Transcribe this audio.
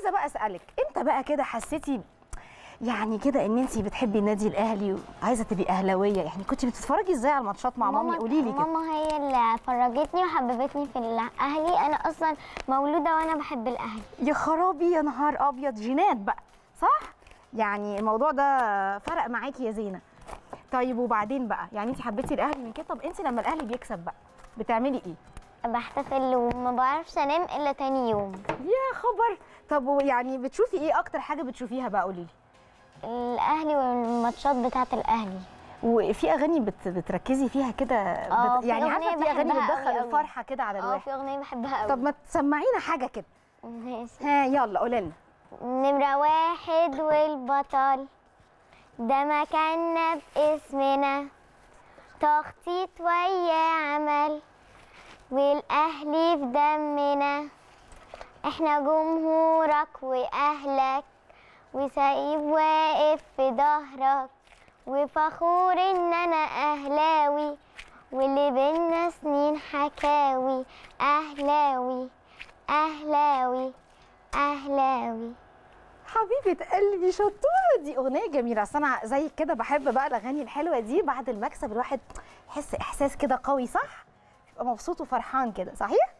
عايزه بقى اسالك امتى بقى كده حسيتي يعني كده ان انت بتحبي النادي الاهلي وعايزه تبقي اهلاويه يعني كنت بتتفرجي ازاي على الماتشات مع مامي قولي لي كده ماما هي اللي فرجتني وحببتني في الاهلي انا اصلا مولوده وانا بحب الاهلي يا خرابي يا نهار ابيض جينات بقى صح يعني الموضوع ده فرق معاكي يا زينه طيب وبعدين بقى يعني انت حبيتي الاهلي من كده طب انت لما الاهلي بيكسب بقى بتعملي ايه بحتفل وما بعرفش انام الا تاني يوم يا خبر طب يعني بتشوفي ايه اكتر حاجه بتشوفيها بقى قولي لي الاهلي والماتشات بتاعه الاهلي وفي اغاني بت... بتركزي فيها كده آه، بت... في يعني أغنية عارفه في اغاني بحبها بتدخل أوي أوي. الفرحه كده على اه الواحد في اغنيه بحبها قوي طب ما تسمعينا حاجه كده ماشي ها يلا قولي لنا نمرة واحد والبطل ده مكاننا باسمنا تخطيط ويا عمل والأهلي في دمنا احنا جمهورك وأهلك وسايب واقف في ظهرك وفخور ان انا اهلاوي واللي بينا سنين حكاوي اهلاوي اهلاوي اهلاوي حبيبه قلبي شطوره دي اغنيه جميله اصل انا زيك كده بحب بقى الاغاني الحلوه دي بعد المكسب الواحد يحس احساس كده قوي صح يبقى مبسوط وفرحان كده صحيح